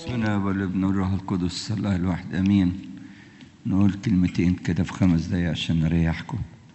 بسم والابن والروح القدس الله الواحد امين نقول كلمتين كده في خمس دقايق عشان نريحكم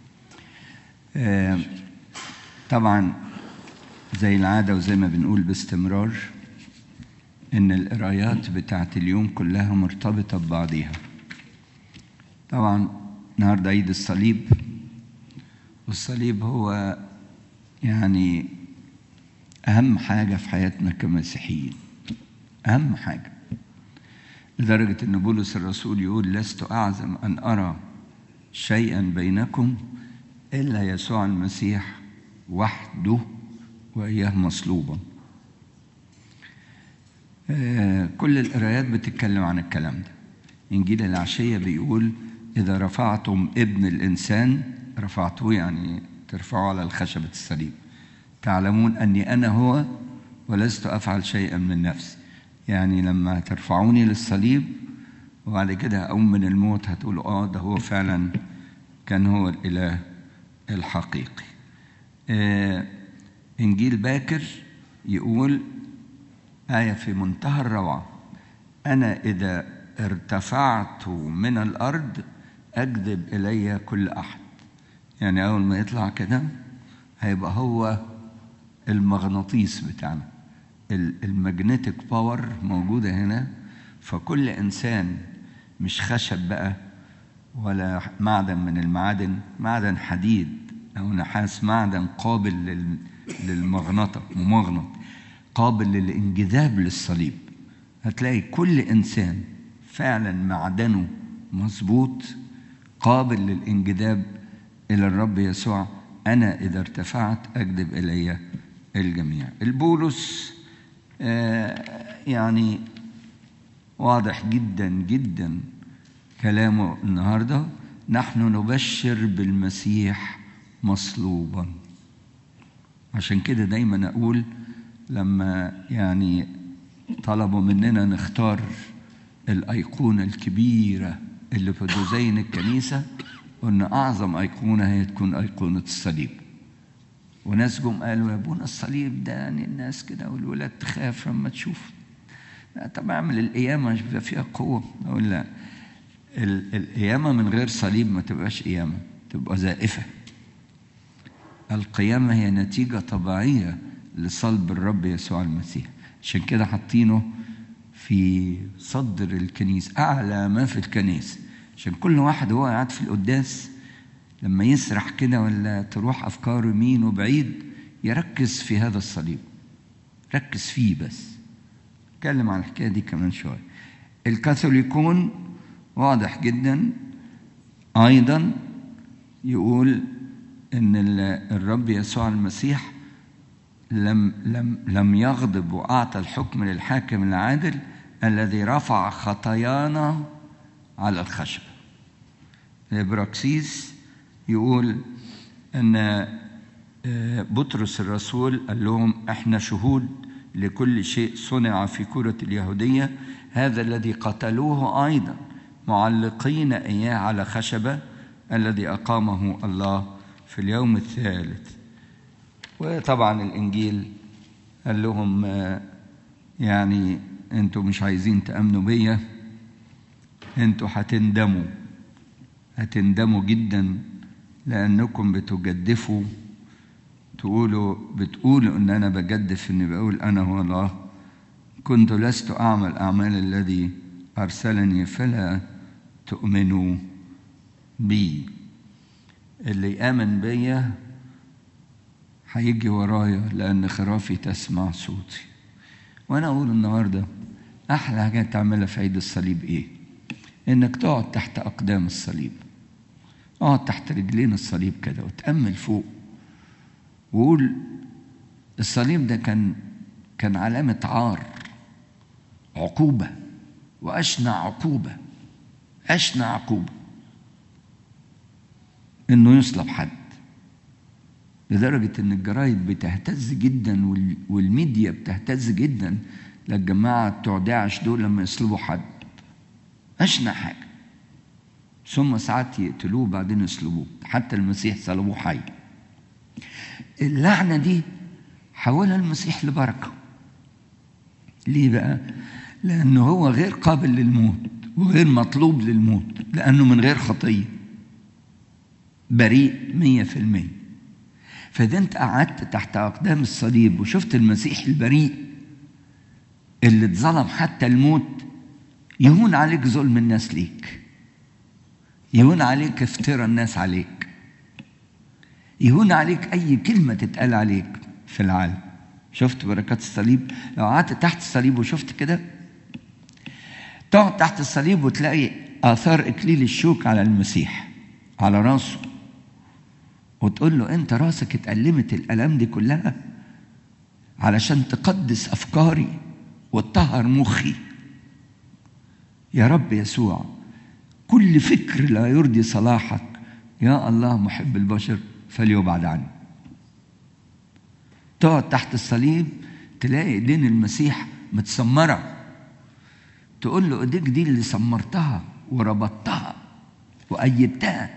آه طبعا زي العاده وزي ما بنقول باستمرار ان القرايات بتاعت اليوم كلها مرتبطه ببعضيها طبعا النهارده عيد الصليب والصليب هو يعني اهم حاجه في حياتنا كمسيحيين أهم حاجة لدرجة أن بولس الرسول يقول لست أعزم أن أرى شيئا بينكم إلا يسوع المسيح وحده وإياه مصلوبا آه كل القرايات بتتكلم عن الكلام ده إنجيل العشية بيقول إذا رفعتم ابن الإنسان رفعتوه يعني ترفعوا على الخشبة الصليب تعلمون أني أنا هو ولست أفعل شيئا من نفسي يعني لما ترفعوني للصليب وبعد كده أقوم من الموت هتقولوا آه ده هو فعلا كان هو الإله الحقيقي آه إنجيل باكر يقول آية في منتهى الروعة أنا إذا ارتفعت من الأرض أجذب إلي كل أحد يعني أول ما يطلع كده هيبقى هو المغناطيس بتاعنا المagnetic باور موجودة هنا فكل إنسان مش خشب بقى ولا معدن من المعادن معدن حديد أو نحاس معدن قابل للمغنطة ممغنط قابل للانجذاب للصليب هتلاقي كل إنسان فعلا معدنه مظبوط قابل للانجذاب إلى الرب يسوع أنا إذا ارتفعت أجذب إلي الجميع البولس يعني واضح جدا جدا كلامه النهارده نحن نبشر بالمسيح مصلوبا عشان كده دايما اقول لما يعني طلبوا مننا نختار الايقونه الكبيره اللي في دزين الكنيسه قلنا اعظم ايقونه هي تكون ايقونه الصليب وناس جم قالوا يا ابونا الصليب ده يعني الناس كده والولاد تخاف لما تشوف لا طب اعمل القيامة مش بيبقى فيها قوة أقول لا القيامة من غير صليب ما تبقاش قيامة تبقى زائفة القيامة هي نتيجة طبيعية لصلب الرب يسوع المسيح عشان كده حاطينه في صدر الكنيسة أعلى ما في الكنيسة عشان كل واحد هو قاعد في القداس لما يسرح كده ولا تروح أفكاره يمين وبعيد يركز في هذا الصليب ركز فيه بس اتكلم عن الحكاية دي كمان شوية الكاثوليكون واضح جدا أيضا يقول إن الرب يسوع المسيح لم لم لم يغضب وأعطى الحكم للحاكم العادل الذي رفع خطايانا على الخشب البراكسيس يقول ان بطرس الرسول قال لهم احنا شهود لكل شيء صنع في كرة اليهودية هذا الذي قتلوه أيضا معلقين إياه على خشبة الذي أقامه الله في اليوم الثالث وطبعا الإنجيل قال لهم يعني أنتوا مش عايزين تأمنوا بيا أنتوا هتندموا هتندموا جدا لأنكم بتجدفوا تقولوا بتقولوا إن أنا بجدف إني بقول أنا هو الله كنت لست أعمل أعمال الذي أرسلني فلا تؤمنوا بي اللي يآمن بيا هيجي ورايا لأن خرافي تسمع صوتي وأنا أقول النهاردة أحلى حاجة تعملها في عيد الصليب إيه؟ إنك تقعد تحت أقدام الصليب اقعد تحت رجلين الصليب كده وتأمل فوق وقول الصليب ده كان كان علامة عار عقوبة وأشنع عقوبة أشنع عقوبة إنه يصلب حد لدرجة إن الجرايد بتهتز جدا والميديا بتهتز جدا للجماعة بتوع داعش دول لما يصلبوا حد أشنع حاجة ثم ساعات يقتلوه وبعدين يصلبوه حتى المسيح صلبوه حي اللعنة دي حولها المسيح لبركة ليه بقى لانه هو غير قابل للموت وغير مطلوب للموت لانه من غير خطيه بريء مية في المية فإذا أنت قعدت تحت أقدام الصليب وشفت المسيح البريء اللي اتظلم حتى الموت يهون عليك ظلم الناس ليك يهون عليك افتراء الناس عليك يهون عليك أي كلمة تتقال عليك في العالم شفت بركات الصليب لو قعدت تحت الصليب وشفت كده تقعد تحت الصليب وتلاقي آثار إكليل الشوك على المسيح على راسه وتقول له أنت راسك اتألمت الألم دي كلها علشان تقدس أفكاري وتطهر مخي يا رب يسوع كل فكر لا يرضي صلاحك يا الله محب البشر فليبعد عني تقعد تحت الصليب تلاقي ايدين المسيح متسمره تقول له ايديك دي اللي سمرتها وربطتها وايدتها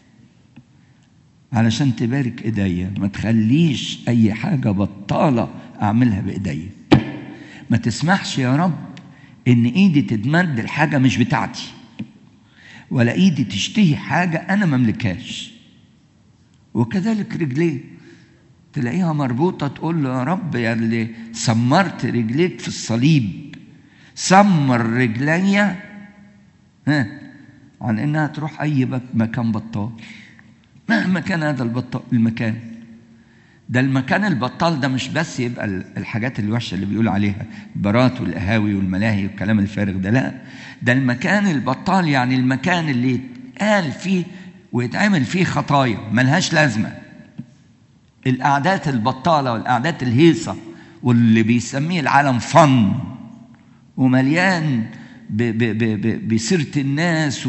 علشان تبارك ايديا ما تخليش اي حاجه بطاله اعملها بايديا ما تسمحش يا رب ان ايدي تتمد الحاجه مش بتاعتي ولا ايدي تشتهي حاجه انا مملكاش وكذلك رجليه تلاقيها مربوطه تقول له يا رب يا اللي سمرت رجليك في الصليب سمر رجليا ها عن انها تروح اي مكان بطال مهما كان هذا البطال المكان ده المكان البطال ده مش بس يبقى الحاجات الوحشه اللي بيقول عليها البارات والقهاوي والملاهي والكلام الفارغ ده لا ده المكان البطال يعني المكان اللي يتقال فيه ويتعمل فيه خطايا ملهاش لازمه القعدات البطاله والقعدات الهيصه واللي بيسميه العالم فن ومليان بسيره الناس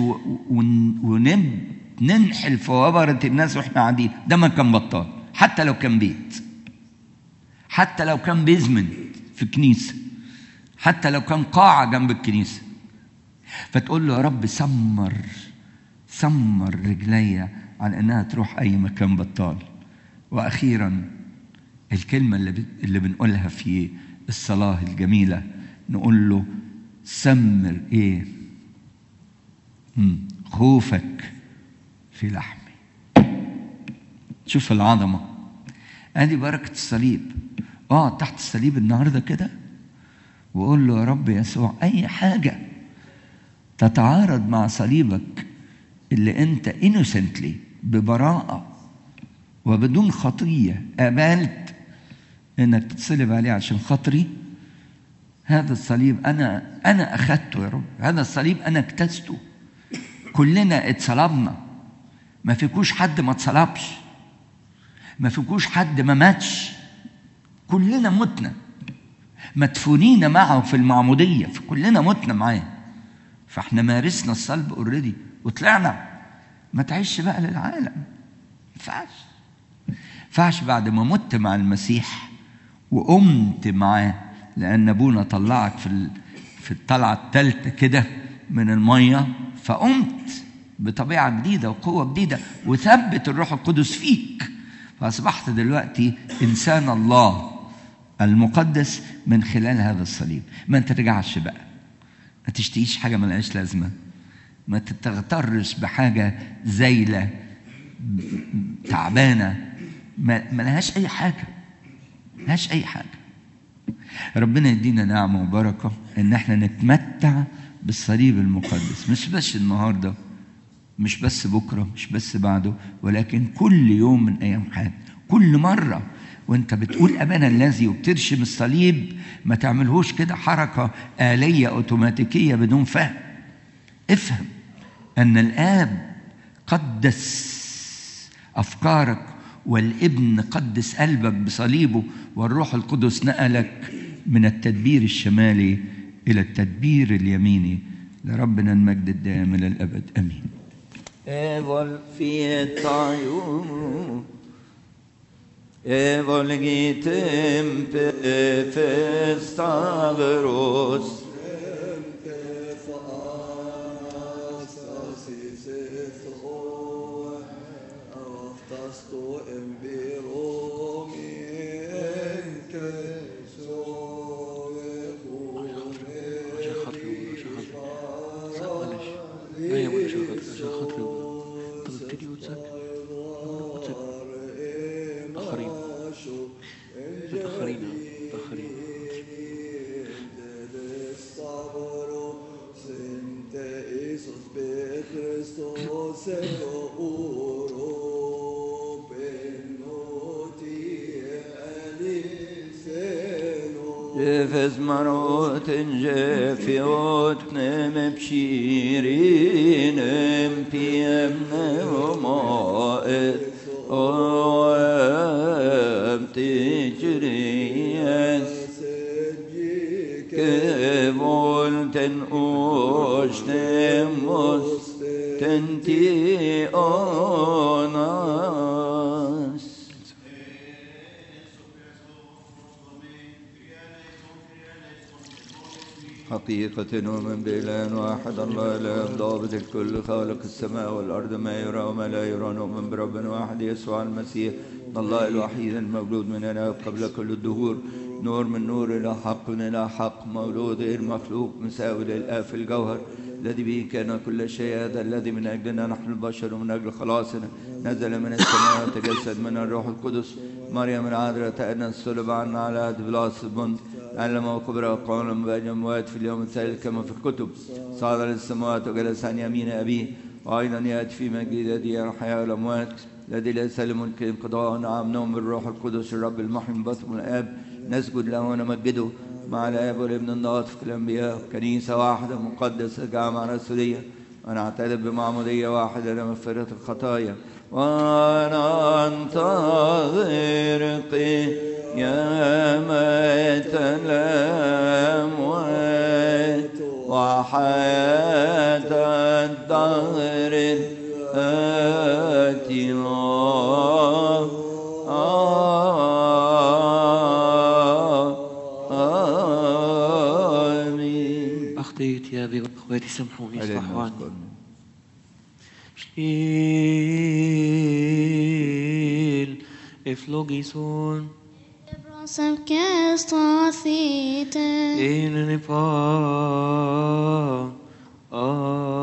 وننحل في وبره الناس واحنا قاعدين ده مكان بطال حتى لو كان بيت حتى لو كان بيزمنت في كنيسه حتى لو كان قاعه جنب الكنيسه فتقول له يا رب سمر سمر رجليا عن انها تروح اي مكان بطال واخيرا الكلمه اللي اللي بنقولها في الصلاه الجميله نقول له سمر ايه مم. خوفك في لحمي شوف العظمه ادي بركه الصليب اقعد تحت الصليب النهارده كده وقول له يا رب يسوع اي حاجه تتعارض مع صليبك اللي انت انوسنتلي ببراءه وبدون خطيه قبلت انك تتصلب عليه عشان خاطري هذا الصليب انا انا اخذته يا رب هذا الصليب انا اكتسته كلنا اتصلبنا ما فيكوش حد ما اتصلبش ما فيكوش حد ما ماتش كلنا متنا مدفونين معه في المعمودية فكلنا متنا معاه فاحنا مارسنا الصلب اوريدي وطلعنا ما تعيش بقى للعالم ينفعش ينفعش بعد ما مت مع المسيح وقمت معاه لان ابونا طلعك في في الطلعه الثالثه كده من الميه فقمت بطبيعه جديده وقوه جديده وثبت الروح القدس فيك فاصبحت دلوقتي انسان الله المقدس من خلال هذا الصليب ما ترجعش بقى ما تشتهيش حاجه ملهاش لازمه ما تتغترش بحاجه زايله تعبانه ما لهاش اي حاجه ملهاش اي حاجه ربنا يدينا نعمه وبركه ان احنا نتمتع بالصليب المقدس مش بس النهارده مش بس بكره مش بس بعده ولكن كل يوم من ايام حياتنا كل مره وانت بتقول ابانا الذي وبترشم الصليب ما تعملهوش كده حركه اليه اوتوماتيكيه بدون فهم افهم ان الاب قدس افكارك والابن قدس قلبك بصليبه والروح القدس نقلك من التدبير الشمالي الى التدبير اليميني لربنا المجد الدائم الى الابد امين Evol fietaio Evol gitem pe festavros Sto جفز مروت جفيوت نم بشيرين ام بيم نمائت ام تجريس كبولتن اوشتموس تنتي اوناس حقيقة نؤمن بإله واحد الله لا ضابط الكل خالق السماء والأرض ما يرى وما لا يرى نؤمن برب واحد يسوع المسيح الله الوحيد المولود من أنا قبل كل الدهور نور من نور إلى حق إلى حق مولود غير مخلوق مساوي للآب في الجوهر الذي به كان كل شيء هذا الذي من أجلنا نحن البشر ومن أجل خلاصنا نزل من السماء وتجسد من الروح القدس مريم العذراء تأنس صلب عنا على يد بلاس البنت علم وكبر قولا بين الأموات في اليوم الثالث كما في الكتب صعد للسماوات وجلس عن يمين أبيه وأيضا يأتي في مجد يدي الحياة والأموات الذي ليس لملك انقضاء نعم نوم بالروح القدس الرب المحي من بطن الآب نسجد له ونمجده مع الآب والابن الناطق في الأنبياء كنيسة واحدة مقدسة جامعة رسولية ونعترف بمعمودية واحدة لمغفرة الخطايا وننتظر قيامة الأموات وحياة الدهر آمين أخطيت يا أبي وأخواتي سامحوني علينا اصلحوا عني نذكرنا. شيل إفلوجيسون Som kastar إنني فا